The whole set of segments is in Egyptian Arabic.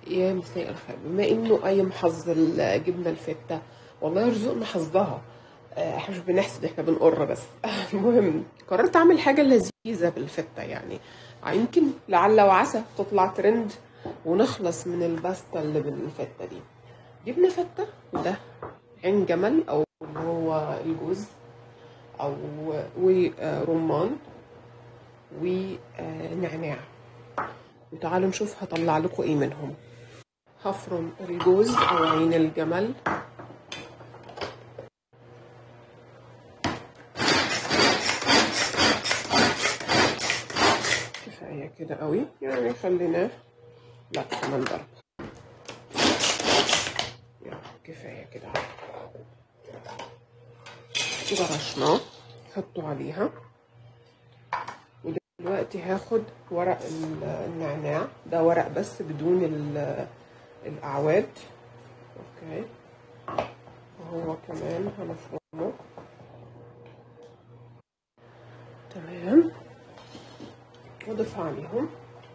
يا مساء الخير بما انه قايم حظ الجبنه الفته والله يرزقنا حظها آه، احنا مش بنحسد احنا بنقر بس المهم قررت اعمل حاجه لذيذه بالفته يعني آه، يمكن لعل وعسى تطلع ترند ونخلص من الباستا اللي بالفته دي جبنه فته وده عين جمل او اللي هو الجوز او ورمان ونعناع وتعالوا نشوف هطلع لكم ايه منهم هفرم الجوز او عين الجمل كفايه كده قوي يعني خليناه لا كمان ضرب يلا كفايه كده جرشناه حطوا عليها ودلوقتي هاخد ورق ال- النعناع ده ورق بس بدون ال- الاعواد اوكي وهو كمان هنفرمه تمام واضيف عليهم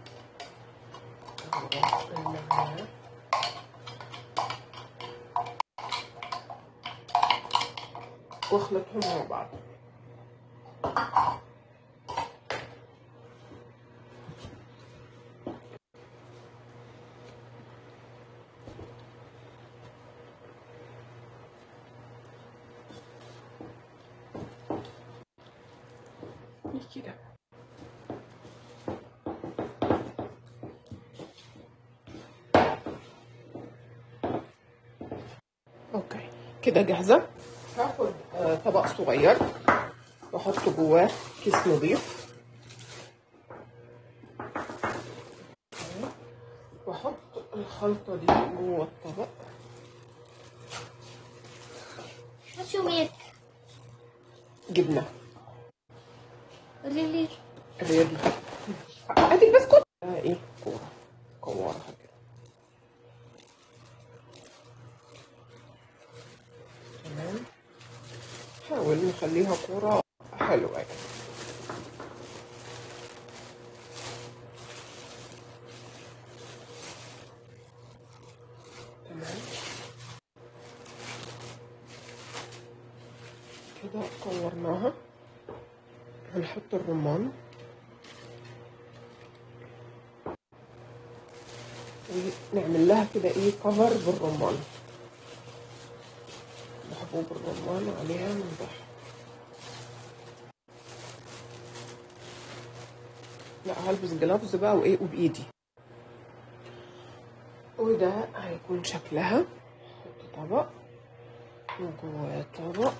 ورق النعناع واخلطهم مع بعض كده اوكي كده جاهزه هاخد آه، طبق صغير واحط جواه كيس نظيف واحط الخلطه دي جوه الطبق شو ميك جبنه ريلي الرياض ادي البسكوت آه ايه كوره كورها كده تمام حاول نخليها كوره حلوه يعني تمام كده كورناها هنحط الرمان ونعمل لها كده ايه كفر بالرمان محبوب الرمان عليها من تحت لا هلبس جلافز بقى وايه وبايدي وده هيكون شكلها نحط طبق وجواه طبق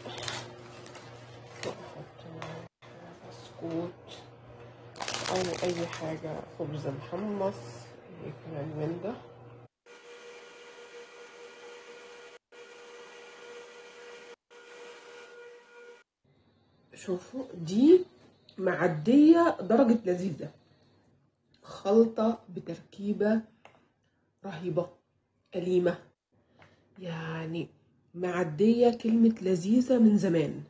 نحط بسكوت او اي حاجة خبز محمص اي كلام من ده شوفوا دي معدية درجة لذيذة خلطة بتركيبة رهيبة أليمة يعني معدية كلمة لذيذة من زمان